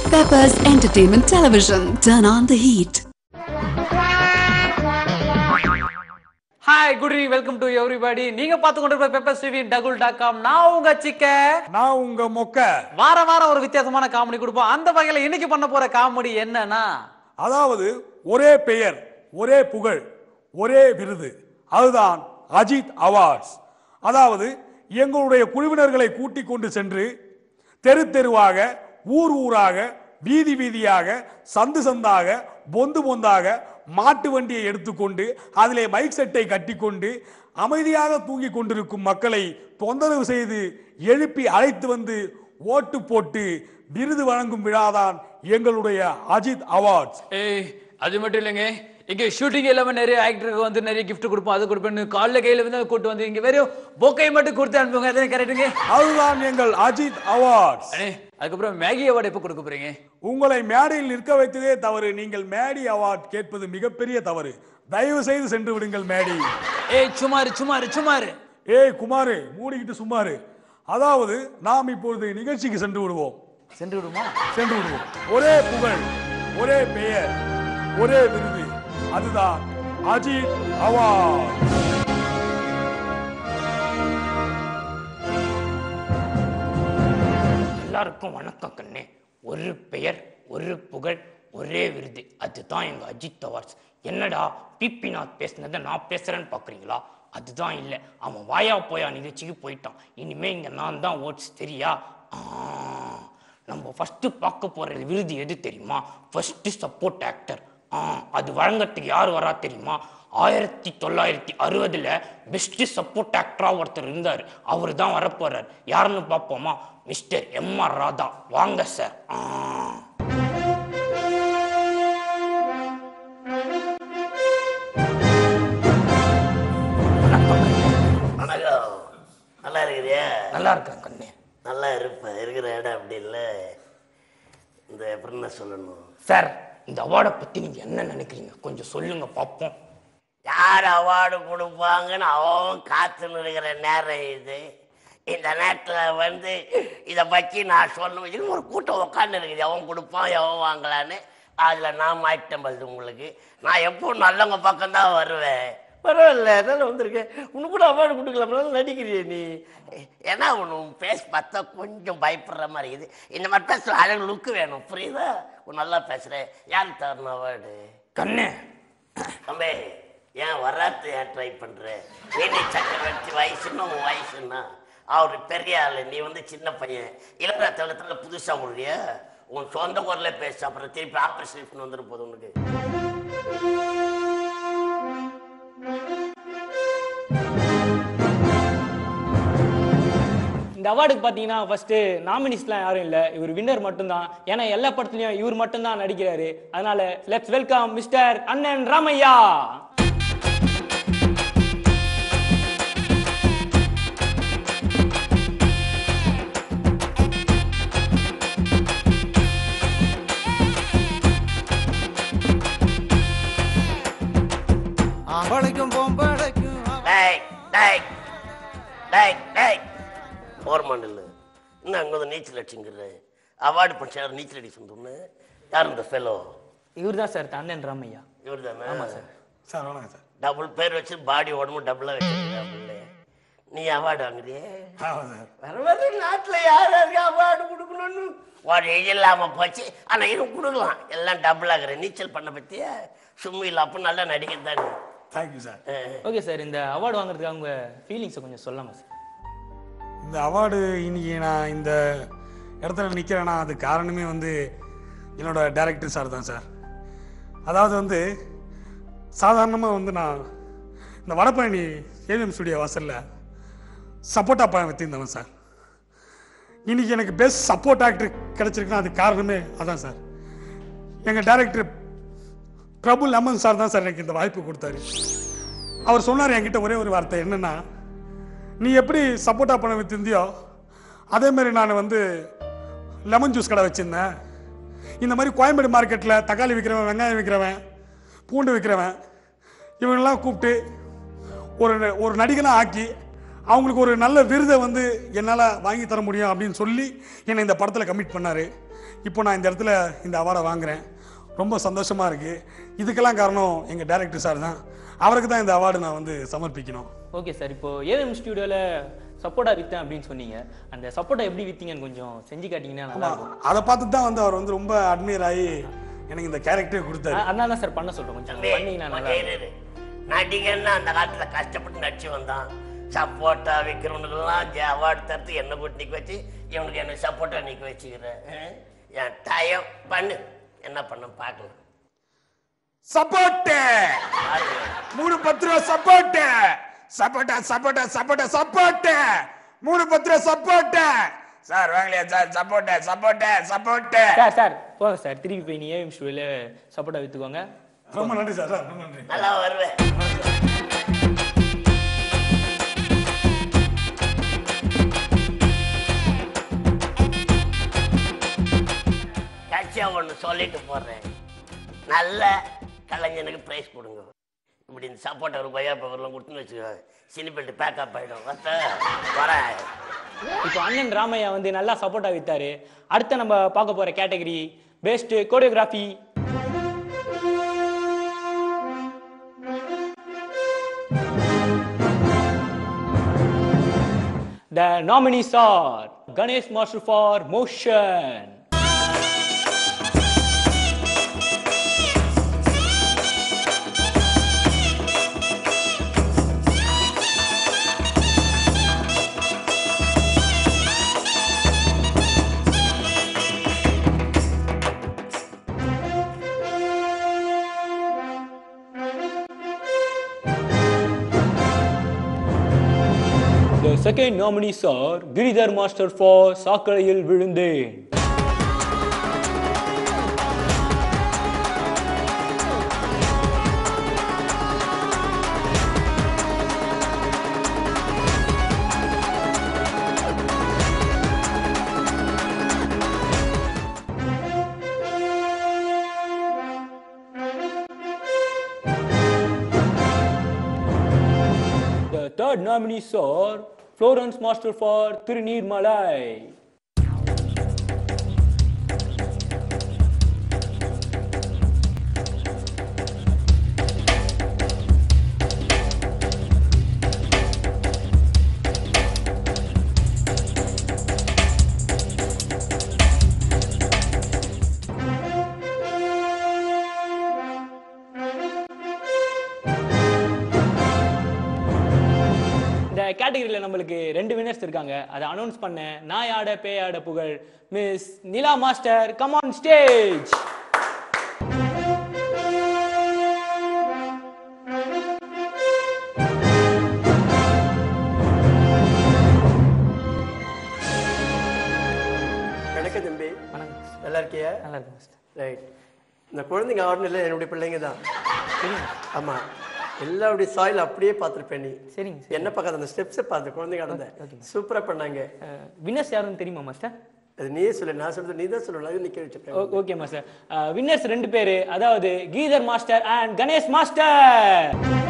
Peppers Entertainment Television. Turn on the heat. Hi good evening welcome to everybody நீங்க பார்த்து கொண்டிருக்கிற pepper TV டகுல் dot com நான் உங்க சிக்க நான் உங்க மொக்க வார வாரம் ஒரு வித்தியாசமான காமெடி கொடுப்போம் அந்த வகையில இன்னைக்கு பண்ண போற காமெடி என்னன்னா அதாவது ஒரே பெயர் ஒரே புகழ் ஒரே விருது அதுதான் அஜித் அவார்ட்ஸ் அதாவது எங்களுடைய குழுவினர்களை கூட்டிக் கொண்டு சென்று தெரு தெருவாக ஊர் ஊராக வீதி வீதியாக சந்து சந்தாக பொந்து பொந்தாக மாட்டு வண்டியை எடுத்துக்கொண்டு அதிலே மைக் செட்டை கட்டிக்கொண்டு அமைதியாக தூங்கிக் கொண்டிருக்கும் மக்களை தொந்தரவு செய்து எழுப்பி அழைத்து வந்து ஓட்டு போட்டு விருது வழங்கும் விழாதான் எங்களுடைய அஜித் அவார்ட்ஸ் ஏய் அது மட்டும் இல்லைங்க இங்க ஷூட்டிங் எல்லாமே நிறைய ஆக்டருக்கு வந்து நிறைய gift கொடுப்போம் அது கொடுப்பேன் காலைல கையில வந்து கூட்டு வந்து இங்க வெறும் பொக்கை மட்டும் கொடுத்து அனுப்புங்க அதானே கரெக்டுங்க அதுதான் எங்கள் அஜித் அவார்ட்ஸ் அண்ணே அதுக்கப்புறம் மேகி அவார்டு எப்போ கொடுக்க போறீங்க உங்களை மேடையில் நிற்க வைத்ததே தவறு நீங்கள் மேடி அவார்ட் கேட்பது மிகப்பெரிய தவறு தயவு செய்து சென்று விடுங்கள் மேடி ஏய் சுமாரு சுமாரு சுமாரு ஏய் குமாரு மூடிக்கிட்டு சும்மாரு அதாவது நாம் இப்பொழுது நிகழ்ச்சிக்கு சென்று விடுவோம் சென்று விடுமா சென்று விடுவோம் ஒரே புகழ் ஒரே பெயர் ஒரே விருது அதுதான் அஜித் அவார்ட் எல்லாருக்கும் வணக்கம் கண்ணே ஒரு பெயர் ஒரு புகழ் ஒரே விருது அதுதான் எங்க அஜித் அவார்ட்ஸ் என்னடா பிபி நாத் பேசுனதை நான் பேசுறேன்னு பாக்குறீங்களா அதுதான் இல்லை அவன் வாயா போயா நிகழ்ச்சிக்கு போயிட்டான் இனிமே இங்க நான் தான் ஓட்ஸ் தெரியா ஆ, நம்ம ஃபர்ஸ்ட் பார்க்க போற விருது எது தெரியுமா ஃபர்ஸ்ட் சப்போர்ட் ஆக்டர் ஆ அது வழங்கறதுக்கு யார் வரா தெரியுமா ஆயிரத்தி தொள்ளாயிரத்தி அறுபதுல பெஸ்ட் சப்போர்ட் ஆக்டரா ஒருத்தர் இருந்தார் அவர் தான் வரப்போறார் யாருன்னு பார்ப்போமா மிஸ்டர் எம் ஆர் ராதா வாங்க சார் ஆ வணக்கம் நல்லா இருக்கிறியா நல்லா இருக்கேன் கண்ணே நல்லா இருப்பேன் இருக்கிற இடம் அப்படி இல்லை இந்த எப்படி என்ன சொல்லணும் சார் இந்த அவார்டை பத்தி நீங்க என்ன நினைக்கிறீங்க கொஞ்சம் சொல்லுங்க பார்ப்போம் யார் அவார்டு கொடுப்பாங்கன்னு அவன் காத்துன்னு இருக்கிற நேரம் இது இந்த நேரத்தில் வந்து இதை பற்றி நான் சொன்ன வச்சு ஒரு கூட்டம் உட்காந்து இருக்குது எவன் கொடுப்பான் எவன் வாங்கலான்னு அதில் நான் மாட்டேன் பல்து உங்களுக்கு நான் எப்போ நல்லவங்க பக்கம் தான் வருவேன் பரவாயில்ல அதனால வந்திருக்கேன் உனக்கு கூட அவார்டு கொடுக்கலாம்னால நடிக்கிறிய நீ ஏன்னா உன் பேச பார்த்தா கொஞ்சம் பயப்படுற மாதிரி இருக்குது இந்த மாதிரி பேசுகிற அழகு லுக்கு வேணும் புரியுதா உன் நல்லா பேசுகிறேன் யாருக்கு தரணும் அவார்டு கண்ணே தம்பி ஏன் வராத்து ஏன் ட்ரை பண்ற வீணை சக்கரவர்த்தி வயசுன்னா உன் வயசுன்னா அவர் பெரிய ஆளு நீ வந்து சின்ன பையன் இளர தளத்துல புதுசா முடிய உன் சொந்த குரல்ல பேச அப்புறம் திருப்பி ஆப்ரேஷன் வந்துடும் போது உனக்கு இந்த அவார்டுக்கு பார்த்தீங்கன்னா ஃபர்ஸ்ட் நாமினிஸ்ட்லாம் யாரும் இல்லை இவர் வின்னர் மட்டும்தான் ஏன்னா எல்லா படத்துலையும் இவர் மட்டும்தான் நடிக்கிறாரு அதனால லெட்ஸ் வெல்கம் மிஸ்டர் அண்ணன் ராமையா ஆம்பளைக்கும் பொம்பளைக்கும் டேய் டேய் டேய் டேய் போர்மான் இல்லை இன்னும் அங்கே வந்து நீச்சல் அடிச்சுங்கிற அவார்டு பண்ண நீச்சல் அடி சொந்தோன்னு யார் இந்த ஃபெலோ இவர் தான் சார் அண்ணன் ராமையா இவர் தானே ஆமாம் சார் சார் வணக்கம் சார் டபுள் பேர் வச்சு பாடி உடம்பு டபுளாக வச்சிருக்கீங்க நீ அவார்டு வாங்குறியே ஆமாம் சார் பரவாயில்ல நாட்டில் யார் யாருக்கு அவார்டு கொடுக்கணும்னு ஒரு இது இல்லாமல் போச்சு ஆனால் இது கொடுக்கலாம் எல்லாம் டபுள் ஆகுற நீச்சல் பண்ண பற்றியா சும்மியில் அப்போ நல்லா நடிக்க தானே தேங்க்யூ சார் ஓகே சார் இந்த அவார்டு வாங்குறதுக்கு அவங்க ஃபீலிங்ஸை கொஞ்சம் சொல்லாமா சார் இந்த அவார்டு இன்னைக்கு நான் இந்த இடத்துல நிற்கிறேன்னா அது காரணமே வந்து என்னோட டைரக்டர் சார் தான் சார் அதாவது வந்து சாதாரணமாக வந்து நான் இந்த வடபழனி ஏவிஎம் ஸ்டுடியோ வாசலில் சப்போட்டா பழம் வித்திருந்தவன் சார் இன்னைக்கு எனக்கு பெஸ்ட் சப்போர்ட் ஆக்டர் கிடைச்சிருக்குன்னா அது காரணமே அதான் சார் எங்கள் டைரக்டர் பிரபு லெமன் சார் தான் சார் எனக்கு இந்த வாய்ப்பு கொடுத்தாரு அவர் சொன்னார் என்கிட்ட ஒரே ஒரு வார்த்தை என்னன்னா நீ எப்படி சப்போட்டா பழம் வித்திருந்தியோ அதே மாதிரி நான் வந்து லெமன் ஜூஸ் கடை வச்சிருந்தேன் இந்த மாதிரி கோயம்பேடு மார்க்கெட்டில் தக்காளி விற்கிறவன் வெங்காயம் விற்கிறவன் பூண்டு விற்கிறவன் இவங்கெல்லாம் கூப்பிட்டு ஒரு ஒரு நடிகனாக ஆக்கி அவங்களுக்கு ஒரு நல்ல விருதை வந்து என்னால் வாங்கி தர முடியும் அப்படின்னு சொல்லி என்னை இந்த படத்தில் கமிட் பண்ணார் இப்போ நான் இந்த இடத்துல இந்த அவார்டை வாங்குறேன் ரொம்ப சந்தோஷமாக இருக்குது இதுக்கெல்லாம் காரணம் எங்கள் டைரக்டர் சார் தான் அவருக்கு தான் இந்த அவார்டு நான் வந்து சமர்ப்பிக்கணும் ஓகே சார் இப்போ ஏஎம் ஸ்டுடியோவில் சப்போர்ட்டா வித்தேன் அப்படின்னு சொன்னீங்க அந்த சப்போர்ட்டா எப்படி வித்தீங்கன்னு கொஞ்சம் செஞ்சு காட்டிங்கன்னா நல்லா இருக்கும் அதை பார்த்து தான் வந்து அவர் வந்து ரொம்ப அட்மையர் ஆகி எனக்கு இந்த கேரக்டரே கொடுத்தாரு அ- அதனால தான் சார் பண்ண சொல்றேன் கொஞ்சம் தம்பி, பண்ணீங்கன்னா நல்லா கொஞ்சம் இருக்கும் இரு, இரு. நடிகன்னா அந்த காலத்துல கஷ்டப்பட்டு நடிச்சு வந்தான் சப்போட்டா விற்கிறவனுக்கெல்லாம் அவார்டு தரத்து என்ன கூட்டி நிக்க வச்சு இவனுக்கு என்ன சப்போட்டா நிக்க வச்சுக்கிறேன் என் டயம் பண்ணு என்ன பண்ண பார்க்கலாம் சப்போர்ட்டு பாருங்க. மூணு பத்து ரூபா சப்போர்ட்டு சப்போட்டா சப்போட்டா சப்போட்டா சப்போர்ட்டு மூணு பத்து ரூபா சப்போர்ட்டு சார் வாங்கலையா sir support support support sir sir போங்க சார் திருப்பி போய் நீ ஏஎம் ஸ்டுடியோவில் சப்போர்ட்டா வித்துக்கோங்க ரொம்ப நன்றி சார் சார் ரொம்ப நன்றி நல்லா வருவேன் கட்சியா ஒன்று சொல்லிட்டு போடுறேன் நல்ல கலைஞனுக்கு ப்ரைஸ் கொடுங்க இப்படி இந்த சப்போட்டா ஒரு பையா பவர்லாம் கொடுத்துன்னு வச்சுக்கோ சினிபெல்ட் பேக்கப் ஆகிடும் வத்த வரேன் இப்போ அண்ணன் ராமையா வந்து நல்லா சப்போர்ட்டா வித்தாரு அடுத்து நம்ம பார்க்க போற category best choreography The nominees are Ganesh Master for Motion, The second nominees are Giridhar Master for சாக்கடையில் விழுந்தேன் The third nominees are Florence Master for Tirunirmalai. இந்த கேட்டகரியில் நம்மளுக்கு ரெண்டு வினர்ஸ் இருக்காங்க அதை அனௌன்ஸ் பண்ண நாயாட பேயாட புகழ் miss Nila master come on stage வணக்கம் தம்பி நல்லா இருக்கியா நல்லா இருக்கு மாஸ்டர் ரைட் இந்த குழந்தைங்க ஆடணும் என்னுடைய பிள்ளைங்க தான் ஆமா எல்லாருடைய சாயில் அப்படியே பார்த்துருப்பேன் நீ சரிங்க சார் என்ன பார்க்காத அந்த ஸ்டெப்ஸை பார்த்து குழந்தைங்க ஆடுந்த சூப்பரா பண்ணாங்க வின்னர்ஸ் யாருன்னு தெரியுமா மாஸ்டர் அது நீயே சொல்லு நான் சொல்றது நீ தான் சொல்லணும் அது நிக்க வச்சிருக்கேன் ஓகே மாஸ்டர் வின்னர்ஸ் ரெண்டு பேரு அதாவது கீதர் மாஸ்டர் அண்ட் கணேஷ் மாஸ்டர்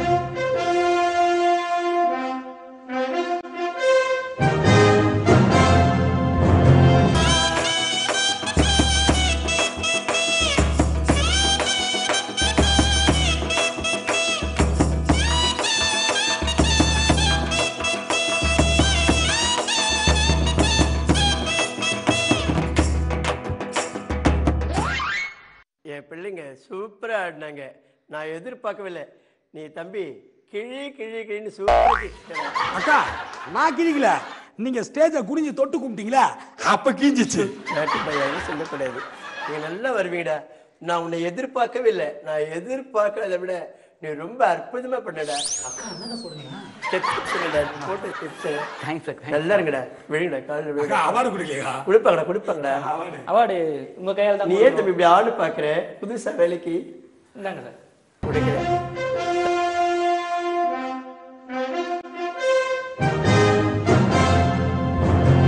என் பிள்ளைங்க சூப்பரா ஆடினாங்க நான் எதிர்பார்க்கவில்லை நீ தம்பி கிழி கிழி கிழின்னு சூப்பரா அக்கா நான் கிழிக்கல நீங்க ஸ்டேஜை குனிஞ்சு தொட்டு கும்பிட்டீங்களா அப்ப கிழிஞ்சிச்சு நாட்டு பையன் சொல்லக்கூடாது நீங்க நல்லா வருவீங்கடா நான் உன்னை எதிர்பார்க்கவே இல்லை நான் எதிர்பார்க்கறதை விட நீ ரொம்ப அற்புதமா பண்ணடா Steps சொல்லுடா, போட்ட steps. நல்லா இருங்கடா விழுங்கடா காலில் அக்கா விழுங்க அவார்டு கொடுக்கலையா கொடுப்பாங்கடா கொடுப்பாங்கடா அவார்டு உங்க கையால் தான் நீ ஏன் தம்பி இப்படி ஆளு பாக்குற புதுசா வேலைக்கு இந்தாங்க சார் கொடுக்கிறேன்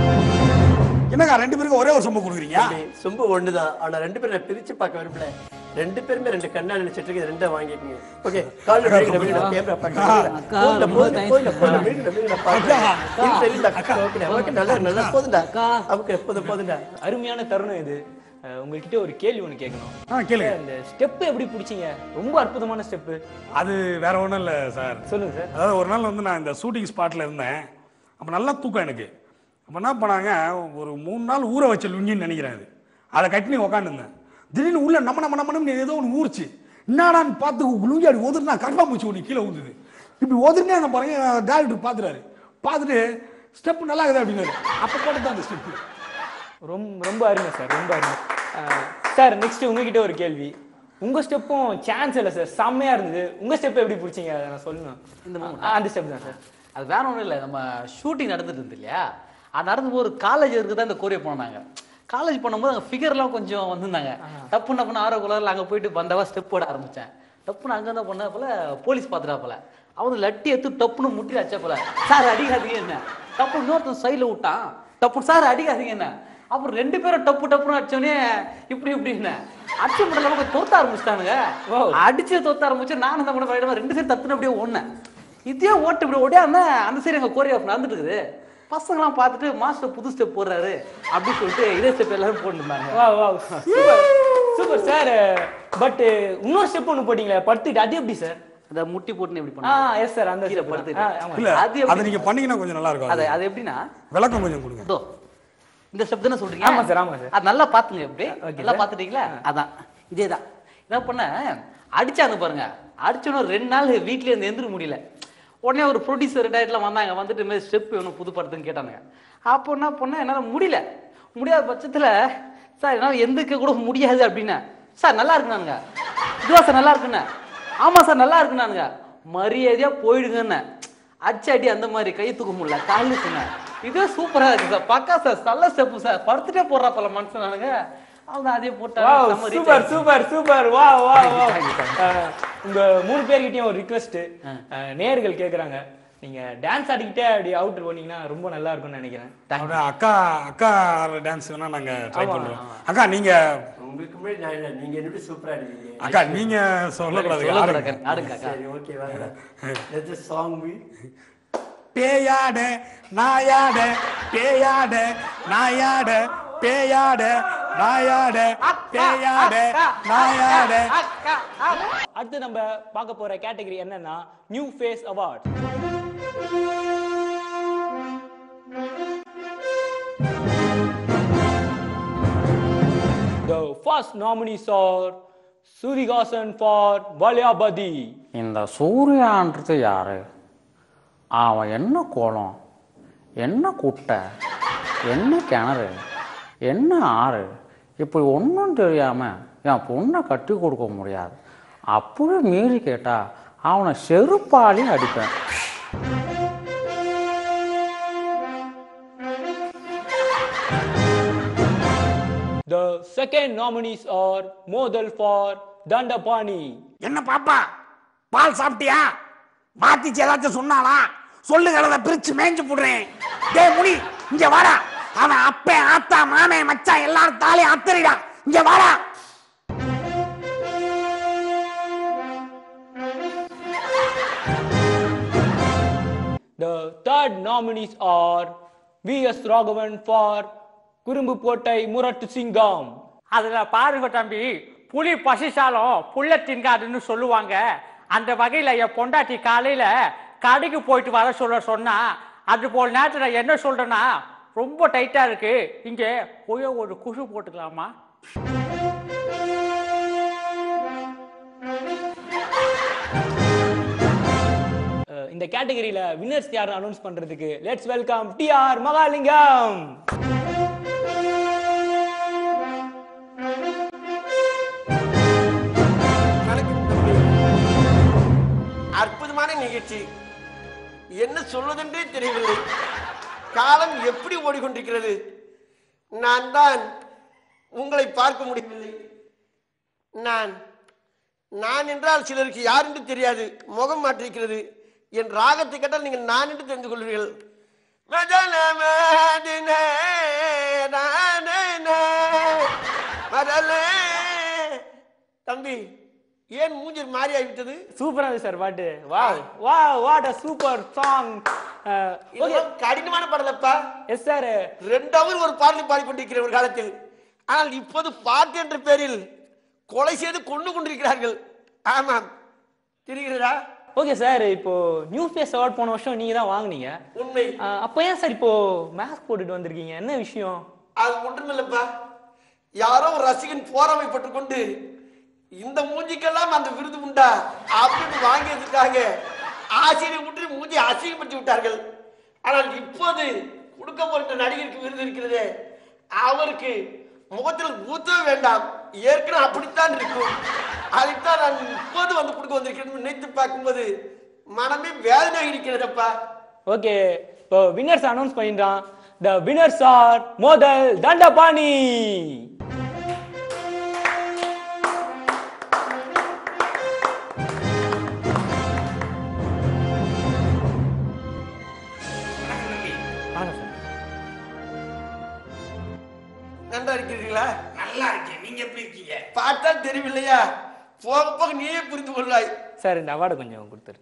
என்னக்கா ரெண்டு பேருக்கும் ஒரே ஒரு சொம்பு கொடுக்குறீங்க தம்பி, சொம்பு ஒண்ணுதான் ஆனா ரெண்டு பேரும் நான் பிரிச்சு பார்க்க விரும்பல ரெண்டு பேருமே ரெண்டு கண்ணா நினைச்சிட்டு இருக்கு ரெண்டா வாங்கிக்கோங்க ஓகே கால்ல விழுகிற விழுகிற கேமரா பாக்க போதுண்டா போதுண்டா போதுண்டா போதுண்டா விழுகிற விழுகிற பாக்க இல்ல இல்ல அக்கா ஓகே ஓகே நல்லா நல்லா போதுண்டா ஓகே போதும் போதுண்டா அருமையான தருணம் இது அஹ், உங்ககிட்ட ஒரு கேள்வி ஒன்று கேட்கணும் ஆ கேளுங்க இந்த ஸ்டெப் எப்படி பிடிச்சீங்க ரொம்ப அற்புதமான ஸ்டெப்பு அது வேற ஒன்றும் இல்லை சார் சொல்லுங்க சார் அதாவது ஒரு நாள் வந்து நான் இந்த ஷூட்டிங் ஸ்பாட்டில் இருந்தேன் அப்போ நல்லா தூக்கம் எனக்கு அப்போ என்ன பண்ணாங்க ஒரு மூணு நாள் ஊற வச்ச லுங்கின்னு நினைக்கிறேன் அது அதை கட்டினி உக்காந்துருந்தேன் திடீர்னு உள்ள நம்ம நம்ம நம்ம ஏதோ ஒன்று ஊறிச்சு என்னடான்னு பார்த்து லுங்கி அப்படி ஒதுனா கர்மா மூச்சு ஒன்று கீழே ஊந்துது இப்படி ஒதுனே அந்த பாருங்க டேரக்டர் பார்த்துறாரு பார்த்துட்டு ஸ்டெப் நல்லா இருக்குது அப்படின்னாரு அப்போ போட்டு தான் அந்த ஸ்டெப்பு ரொம்ப ரொம்ப அருமை சார் ரொம்ப அருமை அஹ், சார் நெக்ஸ்ட் உங்ககிட்ட ஒரு கேள்வி உங்க ஸ்டெப்பும் சான்ஸ் இல்லை சார் செம்மையா இருந்தது உங்க ஸ்டெப் எப்படி பிடிச்சீங்க அதை நான் சொல்லணும் இந்த moment ஆ, அந்த ஸ்டெப் தான் சார் அது வேற ஒன்றும் இல்லை நம்ம ஷூட்டிங் நடந்துட்டு இருந்து இல்லையா அது நடந்து ஒரு காலேஜ் இருக்குது தான் இந்த கோரியை போனாங்க காலேஜ் பண்ணும்போது அங்கே ஃபிகர்லாம் கொஞ்சம் வந்திருந்தாங்க டப்பு டப்புன்னு ஆரோ குளரில் அங்கே போயிட்டு வந்தவா ஸ்டெப் போட ஆரம்பித்தேன் டப்புன்னு அங்கே தான் பண்ண போல போலீஸ் பார்த்துட்டாப்புல அவரு லட்டி எடுத்து டப்புன்னு முட்டி அச்ச போல சார் அடிக்காதீங்க என்ன டப்பு இன்னொருத்தன் சைடில் விட்டான் டப்பு சார் அடிக்காதீங்க என்ன அப்புறம் ரெண்டு பேரும் டப்பு டப்புன்னு அடிச்சோடனே இப்படி இப்படின்னு அடிச்சு முடியல கொஞ்சம் தொத்த ஆரம்பிச்சிட்டானுங்க அடிச்சு தொத்த ஆரம்பிச்சு நானும் என்ன பண்ண போயிடுவேன் ரெண்டு பேரும் தத்துன்னு அப்படியே ஒண்ணேன் இதே ஓட்டு இப்படி ஓடியாம அந்த சைடு எங்க கோரியோகிராஃப் நடந்துட்டு இருக்குது பசங்களாம் பார்த்துட்டு மாஸ்டர் புது ஸ்டெப் போடுறாரு அப்படின்னு சொல்லிட்டு இதே ஸ்டெப் எல்லாரும் போட்டுருந்தாங்க வா வா சூப்பர் சூப்பர் சார் பட் இன்னொரு ஸ்டெப் ஒன்று போட்டீங்களே படுத்துட்டு அது எப்படி சார் அந்த முட்டி போட்டுன்னு எப்படி ஆ பண்ண எஸ் சார் அந்த கீழே step தான். படுத்துட்டு. ஆ, ஆமா. இல்லை அது எப்படி- அதை நீங்கள் பண்ணீங்கன்னா கொஞ்சம் நல்லா இருக்கும் அது அது அது எப்படின்னா விளக்கம் கொஞ்சம் கொடுங்க இதோ இந்த ஸ்டெப் தானே சொல்றீங்க ஆமா சார், ஆமா சார். அது நல்லா பாத்துங்க எப்படி Okay, நல்லா sir. பாத்துட்டீங்களா அதான் இதேதான் என்ன பண்ண அடிச்சாங்க பாருங்க அடிச்சோன்னு ரெண்டு நாள் வீட்லயே இருந்து எந்திர முடியல உடனே ஒரு ப்ரொடியூசர் டயட்ல வந்தாங்க வந்துட்டு இந்த மாதிரி ஸ்டெப் வேணும் புது படத்துன்னு கேட்டானுங்க அப்போ என்ன பண்ண என்னால முடியல முடியாத பட்சத்துல சார் என்னால எந்திரிக்க கூட முடியாது அப்படின்னா சார் நல்லா இருக்குனானுங்க இதுவா சார் நல்லா இருக்குன்னு ஆமா சார் நல்லா இருக்குனானுங்க மரியாதையா போயிடுங்கன்னு அடிச்சு அடி அந்த மாதிரி கை தூக்க முடியல காலு சொன்னேன் இதே சூப்பரா இருக்கு சார் பக்கா சார் நல்ல ஸ்டெப் சார் படுத்துட்டே போடுறா பல மனுஷனானுங்க அவங்க அதே போட்டா வாவ் செம்ம reach சூப்பர் ஆயிடுச்சு. சூப்பர் சூப்பர் வா வா வா Thank you, thank you. உங்க மூணு பேர்கிட்டயும் ஒரு ரிக்வெஸ்ட் நேயர்கள் கேக்குறாங்க நீங்க டான்ஸ் ஆடிக்கிட்டே அப்படி அவுட் போனீங்கன்னா ரொம்ப நல்லா இருக்கும்னு நினைக்கிறேன் அப்படியே அக்கா அக்கா டான்ஸ் வேணா நாங்கள் ட்ரை பண்ணுறோம் அக்கா நீங்கள் உங்களுக்கு முன்னாடி நான் இல்லை நீங்க எப்படி சூப்பரா இருக்கீங்க அக்கா நீங்கள் சொல்லக்கூடாது சொல்லக்கூடாது. ஆடுங்க. ஆடுங்க அக்கா. சரி ஓகே வாங்க லெட்ஸ் சாங் மீ பேயாட நாயாட பேயாட நாயாட பேயாட நாயாட பேயாட நாயாட அடுத்து நம்ம பார்க்க போற கேட்டகரி என்னன்னா new face award The first nominees are Surigasan for Valyabadi. இந்த சூர்யான்றது யாரு அவன் என்ன கோலம் என்ன குட்டை என்ன கிணறு என்ன ஆறு இப்படி ஒன்றும் தெரியாம என் பொண்ணை கட்டி கொடுக்க முடியாது அப்படியே மீறி கேட்டா அவனை செருப்பாலே அடிப்பேன் The second nominees are Modal for Dandapani. என்ன பாப்பா பால் சாப்பிட்டியா மாத்திச்சு ஏதாச்சும் சொன்னாளா சொல்லுகிறத பிரிச்சு மேய்ஞ்சு போடுறேன் டேய் முனி இங்க வாடா அவன் அப்பே ஆத்தா மாமே மச்சான் எல்லாரும் தாலி அத்தரிடா இங்க வாடா The third nominees are V.S. Raghavan for குறும்பு போட்டை முரட்டு சிங்கம் அதுல பாருங்க தம்பி புலி பசிச்சாலும் புல்ல திங்காதுன்னு சொல்லுவாங்க அந்த வகையில என் பொண்டாட்டி காலையில கடைக்கு போயிட்டு வர சொல்ல சொன்னா அது போல் நேரத்துல என்ன சொல்றேன்னா ரொம்ப டைட்டா இருக்கு இங்க போய் ஒரு குஷு போட்டுக்கலாமா அஹ் இந்த கேட்டகரியில வின்னர்ஸ் யார் அனௌன்ஸ் பண்றதுக்கு let's welcome T R Mahalingam அற்புதமான நிகழ்ச்சி என்ன சொல்வதென்றே தெரியவில்லை காலம் எப்படி ஓடிக்கொண்டிருக்கிறது நான் தான் உங்களை பார்க்க முடியவில்லை நான் நான் என்றால் சிலருக்கு யார் என்று தெரியாது முகம் மாற்றிருக்கிறது என் ராகத்தை கேட்டால் நீங்கள் நான் என்று தெரிந்து கொள்வீர்கள் மதனமதினே நானே மதலே தம்பி ஏன் மூஞ்சில் மாறி ஆகிவிட்டது சூப்பரா இருந்துச்சு சார் பாட்டு வா வா what uh super song okay இதெல்லாம் கடினமான பாடலப்பா எஸ் சார் ரெண்டாவது ஒரு பாடலை பாடிக்கொண்டிருக்கிற ஒரு காலத்தில் ஆனால் இப்போது பாட்டு என்ற பேரில் கொலை செய்து கொண்டு கொண்டிருக்கிறார்கள் ஆமாம் தெரிகிறதா ஓகே சார் இப்போ நியூ ஃபேஸ் அவார்ட் போன வருஷம் நீங்க தான் வாங்குனீங்க உண்மை அஹ், அப்போ ஏன் சார் இப்போ மாஸ்க் போட்டுட்டு வந்திருக்கீங்க என்ன விஷயம் அது ஒன்றுமில்லப்பா யாரோ ஒரு ரசிகன் போராமைப்பட்டு கொண்டு இந்த மூஞ்சிக்கெல்லாம் அந்த விருது உண்டா அப்படின்னு வாங்கி வச்சுட்டாங்க ஆசிரியர் விட்டு மூஞ்சி அசிங்கப்படுத்தி விட்டார்கள் ஆனால் இப்போது கொடுக்க போகிற நடிகருக்கு விருது இருக்கிறதே அவருக்கு முகத்தில் ஊத்தவே வேண்டாம் ஏற்கனவே அப்படித்தான் இருக்கும் அதைத்தான் நான் இப்போது வந்து கொடுக்க வந்திருக்கிறேன் நினைத்து பார்க்கும்போது மனமே வேதனை இருக்கிறதப்பா ஓகே இப்போ வின்னர்ஸ் அனௌன்ஸ் பண்ணிட்டான் த வின்னர்ஸ் ஆர் மோதல் தண்டபாணி வாங்க சார் நன்றா இருக்கிறீர்களா நல்லா இருக்கேன் நீங்க எப்படி இருக்கீங்க பார்த்தா தெரியவில்லையா போக போக நீயே புரிந்து கொள்ளாய் சார் இந்த அவார்டு கொஞ்சம் கொடுத்துருங்க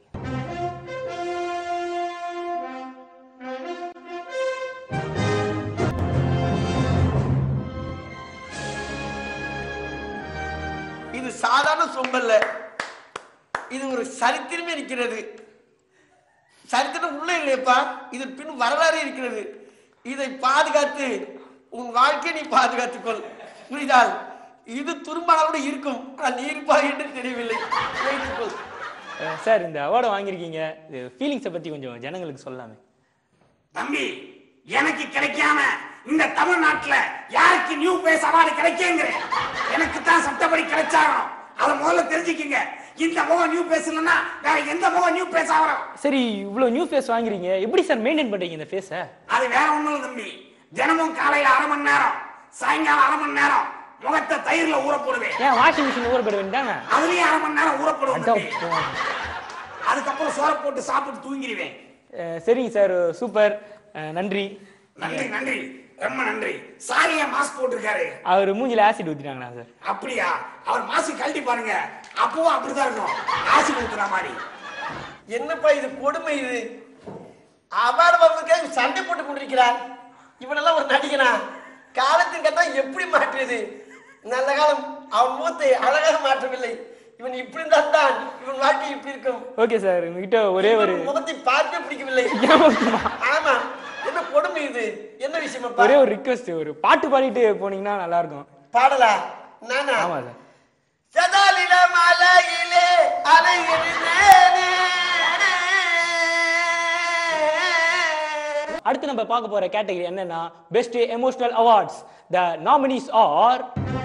இது சாதாரண சொம்பல்ல இது ஒரு சரித்திரமே இருக்கிறது சரித்திரம் உள்ள இல்லையப்பா இது பின் வரலாறு இருக்கிறது இதை பாதுகாத்து உன் வாழ்க்கையை நீ பாதுகாத்துக்கொள் புரிதால் இது துரும்பானோடு இருக்கும் ஆனால் நீ இருப்பாய் என்று தெரியவில்லை வைத்துக்கொள் அஹ், சார் இந்த அவார்டை வாங்கியிருக்கீங்க இது ஃபீலிங்ஸை பற்றி கொஞ்சம் ஜனங்களுக்கு சொல்லலாமே தம்பி எனக்கு கிடைக்காம இந்த தமிழ்நாட்டுல யாருக்கு நியூ பேஸ் அவார்டு கிடைக்குங்கிறேன் எனக்கு தான் சட்டப்படி கிடைச்சாகணும் அதை முதல்ல தெரிஞ்சுக்கிங்க இந்த முகம் நியூ பேஸ் இல்லைன்னா வேற எந்த முகம் நியூ பேஸ் ஆகணும் சரி இவ்வளோ நியூ ஃபேஸ் வாங்குறீங்க எப்படி சார் மெயின்டைன் பண்ணுறீங்க இந்த ஃபேஸை அது வேற ஒண்ணும் இல்லை தம்பி தினமும் காலையில அரை மணி நேரம் சாயங்காலம் அரை மணி நேரம் முகத்தை தயிர்ல ஊற போடுவேன் ஏன் வாஷிங் மிஷின் ஊறப்பட வேண்டாங்க அதுலயும் அரை மணி நேரம் ஊற போடுவேன் தம்பி. அதுக்கப்புறம் சோற போட்டு சாப்பிட்டு தூங்கிடுவேன் சரிங்க சார் சூப்பர் அஹ், நன்றி நன்றி நன்றி ரொம்ப நன்றி சாரியா மாஸ்க் போட்டிருக்காரு அவர் மூஞ்சில ஆசிட் ஊத்திட்டாங்களா சார் அப்படியா அவர் மாஸ்க் கழட்டி பாருங்க அப்பவும் அப்படிதான் இருக்கும் ஆசிட் ஊத்துற மாதிரி என்னப்பா இது கொடுமை இது அவார்டு வருவதற்காக சண்டை போட்டு கொண்டிருக்கிறார் இவனெல்லாம் ஒரு நடிகனா காலத்தின் கட்டா எப்படி மாற்றியது நல்ல காலம் அவன் மூத்தை அழகாக மாற்றவில்லை இவன் இப்படி இருந்தால் தான் இவன் வாழ்க்கை இப்படி இருக்கும் ஓகே சார் உங்ககிட்ட ஒரே ஒரு இவன் முகத்தை பார்க்க பிடிக்கவில்லை ஏமாத்துமா? ஆமா என்ன கொடுமை இது என்ன விஷயமாப்பா ஒரே ஒரு ரிக்வெஸ்ட் ஒரு பாட்டு பாடிட்டு போனீங்கன்னா நல்லா இருக்கும் பாடலா நானா ஆமா சார் சதாலில மலையிலே அலையிருந்தேனே அடுத்து நம்ம பார்க்க போற கேட்டகரி என்னன்னா best emotional awards the nominees are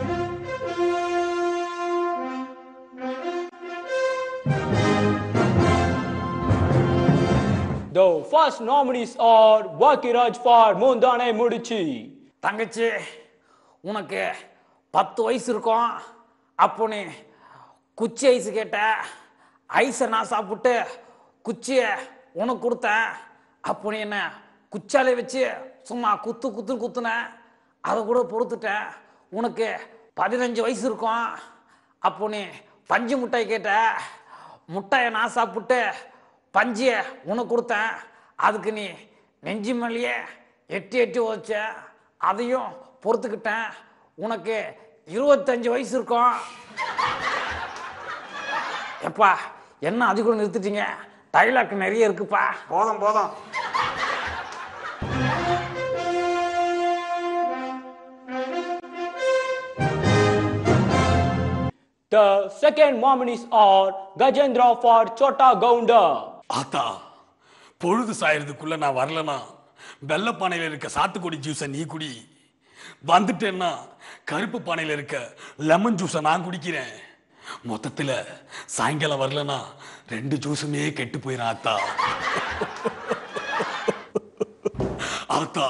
The first nominees are Vakiraj for Mondane Mudichi. தங்கச்சி உனக்கு பத்து வயசு இருக்கும் அப்போ நீ குச்சி ஐஸ் கேட்ட ஐஸை நான் சாப்பிட்டு குச்சியை உனக்கு கொடுத்தேன் அப்போ நீ என்ன குச்சாலே வச்சு சும்மா குத்து குத்து குத்துன அதை கூட பொறுத்துட்டேன் உனக்கு பதினஞ்சு வயசு இருக்கும் அப்போ நீ பஞ்சு முட்டாய் கேட்ட முட்டாயை நான் சாப்பிட்டு பஞ்சியை உனக்கு கொடுத்தேன் அதுக்கு நீ நெஞ்சு மேலேயே எட்டி எட்டி உதச்ச அதையும் பொறுத்துக்கிட்டேன் உனக்கு இருபத்தஞ்சு வயசு இருக்கும் எப்பா என்ன அது கூட நிறுத்திட்டீங்க டைலாக் நிறைய இருக்குப்பா போதும் போதும் The second nominees are Gajendra for Chota Gaunda. ஆத்தா பொழுது சாயறதுக்குள்ள நான் வரலனா வெள்ளப்பானையில இருக்க சாத்துக்குடி ஜூஸை நீ குடி வந்துட்டேன்னா கருப்பு பானையில இருக்க லெமன் ஜூஸை நான் குடிக்கிறேன் மொத்தத்துல சாயங்காலம் வரலனா ரெண்டு ஜூஸுமே கெட்டு போயிடும் ஆத்தா ஆத்தா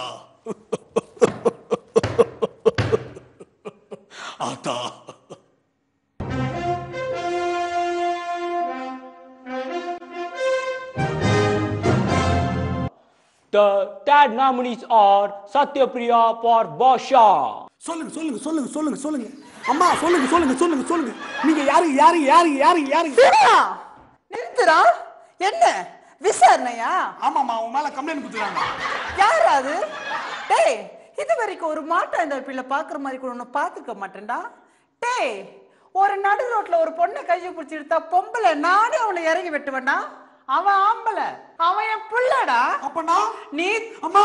ஆத்தா The third nominees are Satyapriya for Basha. சொல்லுங்க சொல்லுங்க சொல்லுங்க சொல்லுங்க சொல்லுங்க அம்மா சொல்லுங்க சொல்லுங்க சொல்லுங்க சொல்லுங்க நீங்க யாரு யாரு யாரு யாரு யாரு சிவா நிறுத்துறா என்ன விசாரணையா ஆமாம்மா உன் மேல கம்ப்ளைண்ட் கொடுத்துருக்காங்க யார் அது டேய் இது வரைக்கும் ஒரு மாட்டா இந்த பிள்ளை பாக்குற மாதிரி கூட ஒண்ணு பாத்துக்க மாட்டேன்டா டேய் ஒரு நடு ரோட்ல ஒரு பொண்ணை கையை பிடிச்சி எடுத்தா பொம்பளை நானே அவனை இறங்கி வெட்டுவேன்டா அவன் ஆம்பளை அவன் என் புள்ளடா அப்பனா நீ அம்மா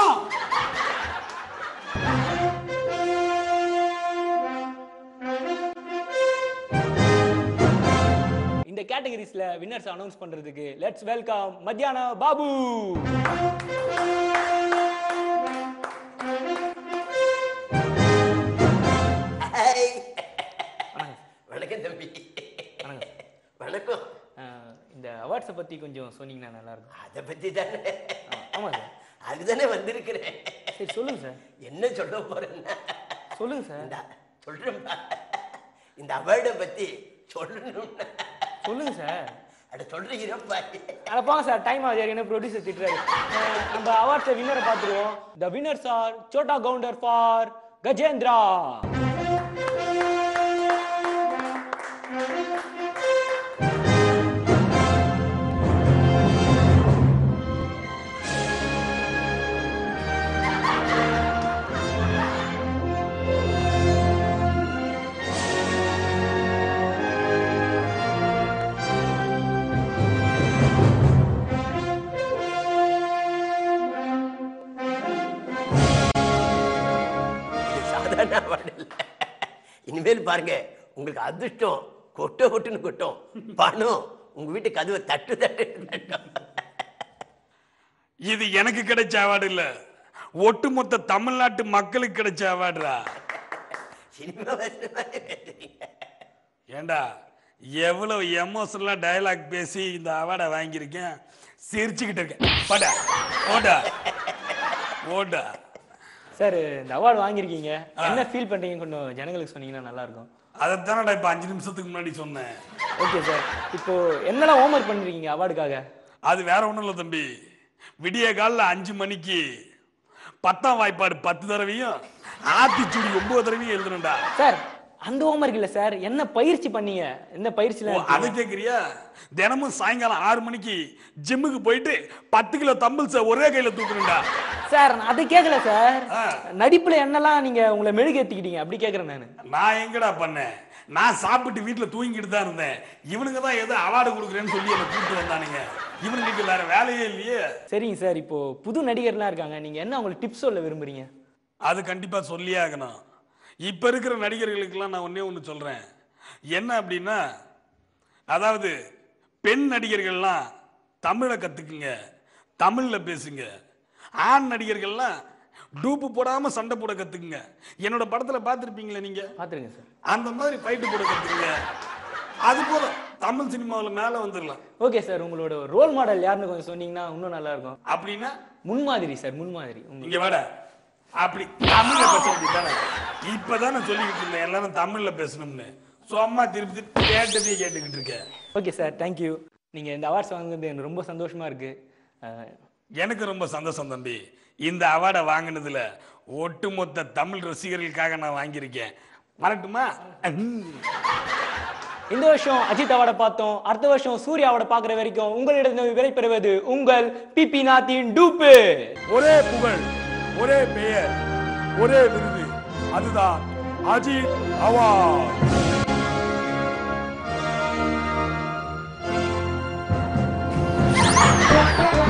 இந்த கேட்டகரிஸ்ல வின்னர்ஸ் அனௌன்ஸ் பண்றதுக்கு லெட்ஸ் வெல்கம் மத்தியான பாபு ஹாய். வணக்கம் தம்பி வணக்கம் அஹ், இந்த அவார்ட்ஸை பத்தி கொஞ்சம் சொன்னீங்கன்னா நல்லா இருக்கும் அதை பத்தி தானே ஆமா சார் அதுதானே வந்திருக்கிறேன் சரி சொல்லுங்க சார் என்ன சொல்ல போறேன்னா சொல்லுங்க சார் இந்த சொல்றேன்பா இந்த அவார்டை பத்தி சொல்லணும்னா சொல்லுங்க சார் அட சொல்றீங்கப்பா அட போங்க சார் டைம் ஆகுது ஏற்கனவே ப்ரொடியூசர் திட்டுறாரு அஹ், நம்ம அவார்ட்ஸை வின்னரை பார்த்துருவோம் த வின்னர்ஸ் ஆர் சோட்டா கவுண்டர் ஃபார் கஜேந்திரா இது சாதாரண அவார்டு இல்ல இனிமேல் பாருங்க உங்களுக்கு அதிர்ஷ்டம் கொட்ட கொட்டுன்னு கொட்டும் பணம் உங்க வீட்டு கதவை தட்டு தட்டு தட்டும் இது எனக்கு கிடைச்ச அவார்டு இல்ல ஒட்டுமொத்த தமிழ்நாட்டு மக்களுக்கு கிடைச்ச அவார்டுடா சினிமா வருஷ மாதிரி பேசுறீங்க. ஏண்டா எவ்வளவு எமோஷனலா டயலாக் பேசி இந்த அவார்டை வாங்கியிருக்கேன் சிரிச்சுக்கிட்டு இருக்கேன் போடா ஓடா ஓடா சார் இந்த அவார்டு வாங்கியிருக்கீங்க என்ன ஃபீல் பண்றீங்க கொஞ்சம் ஜனங்களுக்கு சொன்னீங்கன்னா நல்லா இருக்கும் அதைத்தானடா இப்ப அஞ்சு நிமிஷத்துக்கு முன்னாடி சொன்னேன் ஓகே சார் இப்போ என்னெல்லாம் ஹோம்ஒர்க் பண்ணிருக்கீங்க அவார்டுக்காக அது வேற ஒண்ணும் இல்ல தம்பி விடிய காலில் அஞ்சு மணிக்கு பத்தாம் வாய்ப்பாடு பத்து தடவையும் ஆத்திச்சூடி ஒன்பது தடவையும் எழுதணும்டா சார் அந்த ஹோம்ஒர்க் இல்ல சார் என்ன பயிற்சி பண்ணீங்க என்ன ஓ, பயிற்சிலாம் அதை கேக்குறியா தினமும் சாயங்காலம் ஆறு மணிக்கு ஜிம்முக்கு போயிட்டு பத்து கிலோ தம்பிள்ஸ ஒரே கையில தூக்கணும்டா சார் நான் அது கேட்கல சார் ஆ. நடிப்புல என்னெல்லாம் நீங்க உங்களை மெழுகேத்திக்கிட்டீங்க அப்படி கேக்குறேன் நானு நான் எங்கடா பண்ணேன் நான் சாப்பிட்டு வீட்டுல தூங்கிட்டு தான் இருந்தேன் இவனுங்க தான் ஏதோ அவார்டு கொடுக்குறேன்னு சொல்லி என்னை கூப்பிட்டு வந்தானுங்க இவனுங்களுக்கு வேற வேலையே இல்லையே சரிங்க சார் இப்போ புது நடிகர்லாம் இருக்காங்க நீங்க என்ன உங்களுக்கு டிப்ஸ் சொல்ல விரும்புறீங்க அது கண்டிப்பா சொல்லியே ஆகணும் இப்ப இருக்கிற நடிகர்களுக்கெல்லாம் நான் ஒண்ணே ஒன்று சொல்றேன் என்ன அப்படின்னா அதாவது பெண் நடிகர்கள்லாம் தமிழை கத்துக்குங்க தமிழ்ல பேசுங்க ஆண் நடிகர்கள்லாம் டூப்பு போடாம சண்டை போட கத்துக்குங்க என்னோட படத்துல பார்த்துருப்பீங்களே நீங்க பாத்துருங்க சார் அந்த மாதிரி ஃபைட்டு போட கத்துக்குங்க அது போதும் தமிழ் சினிமாவில் மேல வந்துடலாம் ஓகே சார் உங்களோட ரோல் மாடல் யாருன்னு கொஞ்சம் சொன்னீங்கன்னா இன்னும் நல்லா இருக்கும் அப்படின்னா முன்மாதிரி சார் முன்மாதிரி உங்க இங்க வாடா அப்படி தமிழ்ல பேச வேண்டியதானே இப்பதானே சொல்லிக்கிட்டு இருந்தேன் எல்லாரும் தமிழ்ல பேசணும்னு சும்மா திருப்பி திருப்பி கேட்டதே கேட்டுக்கிட்டு இருக்கேன் ஓகே சார் தேங்க்யூ நீங்க இந்த அவார்ட்ஸ் வாங்குறது எனக்கு ரொம்ப சந்தோஷமா இருக்கு அஹ், எனக்கு ரொம்ப சந்தோஷம் தம்பி இந்த அவார்டை வாங்கினதுல ஒட்டுமொத்த தமிழ் ரசிகர்களுக்காக நான் வாங்கியிருக்கேன் வரட்டுமா இந்த வருஷம் அஜித் அவார்டை பார்த்தோம் அடுத்த வருஷம் சூர்யா அவார்டை பார்க்குற வரைக்கும் உங்களிடம் விடை பெறுவது உங்கள் பிபி நாத்தின் டூப்பு ஒரே புகழ் ஒரே பெயர் ஒரே விருது அதுதான் அஜித் அவார்ட்